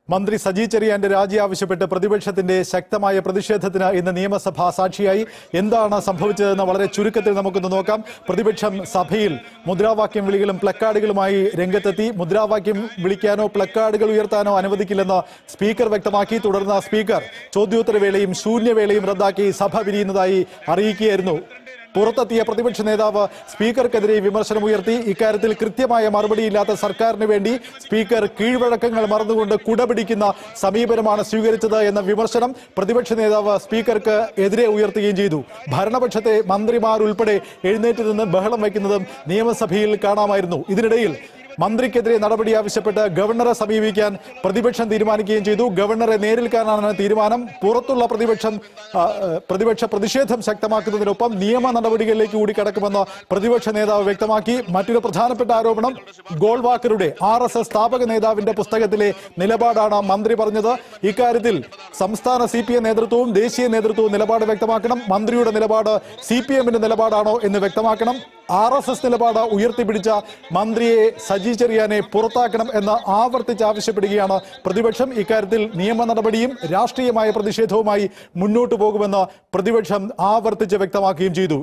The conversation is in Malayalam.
മന്ത്രി സജി ചെറിയാന്റെ രാജി ആവശ്യപ്പെട്ട് പ്രതിപക്ഷത്തിന്റെ ശക്തമായ പ്രതിഷേധത്തിന് ഇന്ന് നിയമസഭ സാക്ഷിയായി എന്താണ് സംഭവിച്ചതെന്ന് വളരെ ചുരുക്കത്തിൽ നമുക്കൊന്ന് നോക്കാം പ്രതിപക്ഷം സഭയിൽ മുദ്രാവാക്യം വിളികളും പ്ലക്കാർഡുകളുമായി രംഗത്തെത്തി മുദ്രാവാക്യം വിളിക്കാനോ പ്ലക്കാർഡുകൾ ഉയർത്താനോ അനുവദിക്കില്ലെന്ന് സ്പീക്കർ വ്യക്തമാക്കി തുടർന്ന് സ്പീക്കർ ചോദ്യോത്തരവേളയും ശൂന്യവേളയും റദ്ദാക്കി സഭ പിരിയുന്നതായി അറിയിക്കുകയായിരുന്നു പുറത്തെത്തിയ പ്രതിപക്ഷ നേതാവ് സ്പീക്കർക്കെതിരെ വിമർശനമുയർത്തി ഇക്കാര്യത്തിൽ കൃത്യമായ മറുപടിയില്ലാത്ത സർക്കാരിന് വേണ്ടി സ്പീക്കർ കീഴ്വഴക്കങ്ങൾ മറന്നുകൊണ്ട് കുടപിടിക്കുന്ന സമീപനമാണ് സ്വീകരിച്ചത് എന്ന വിമർശനം പ്രതിപക്ഷ നേതാവ് സ്പീക്കർക്ക് എതിരെ ഉയർത്തുകയും ചെയ്തു ഭരണപക്ഷത്തെ മന്ത്രിമാരുൾപ്പെടെ എഴുന്നേറ്റ് നിന്ന് ബഹളം വയ്ക്കുന്നതും നിയമസഭയിൽ കാണാമായിരുന്നു ഇതിനിടയിൽ മന്ത്രിക്കെതിരെ നടപടി ആവശ്യപ്പെട്ട് ഗവർണറെ സമീപിക്കാൻ പ്രതിപക്ഷം തീരുമാനിക്കുകയും ചെയ്തു ഗവർണറെ നേരിൽ കാണാനാണ് തീരുമാനം പുറത്തുള്ള പ്രതിപക്ഷം ആ, ആ, പ്രതിപക്ഷ പ്രതിഷേധം ശക്തമാക്കുന്നതിനൊപ്പം നിയമ നടപടികളിലേക്ക് കൂടി കടക്കുമെന്ന് പ്രതിപക്ഷ നേതാവ് വ്യക്തമാക്കി മറ്റൊരു പ്രധാനപ്പെട്ട ആരോപണം ഗോൾവാക്കറുടെ ആർ എസ് എസ് സ്ഥാപക നേതാവിന്റെ പുസ്തകത്തിലെ നിലപാടാണ് മന്ത്രി പറഞ്ഞത് ഇക്കാര്യത്തിൽ സംസ്ഥാന സി പി എം നേതൃത്വവും ദേശീയ നേതൃത്വവും നിലപാട് വ്യക്തമാക്കണം മന്ത്രിയുടെ നിലപാട് സി പി എമ്മിന്റെ നിലപാടാണോ എന്ന് വ്യക്തമാക്കണം ആർ എസ് എസ് നിലപാട് ഉയർത്തിപ്പിടിച്ച മന്ത്രിയെ സജി ചെറിയാനെ പുറത്താക്കണം എന്ന് ആവർത്തിച്ച് ആവശ്യപ്പെടുകയാണ് പ്രതിപക്ഷം ഇക്കാര്യത്തിൽ നിയമ നടപടിയും രാഷ്ട്രീയമായ പ്രതിഷേധവുമായി മുന്നോട്ടു പോകുമെന്ന് പ്രതിപക്ഷം ആവർത്തിച്ച് വ്യക്തമാക്കുകയും ചെയ്തു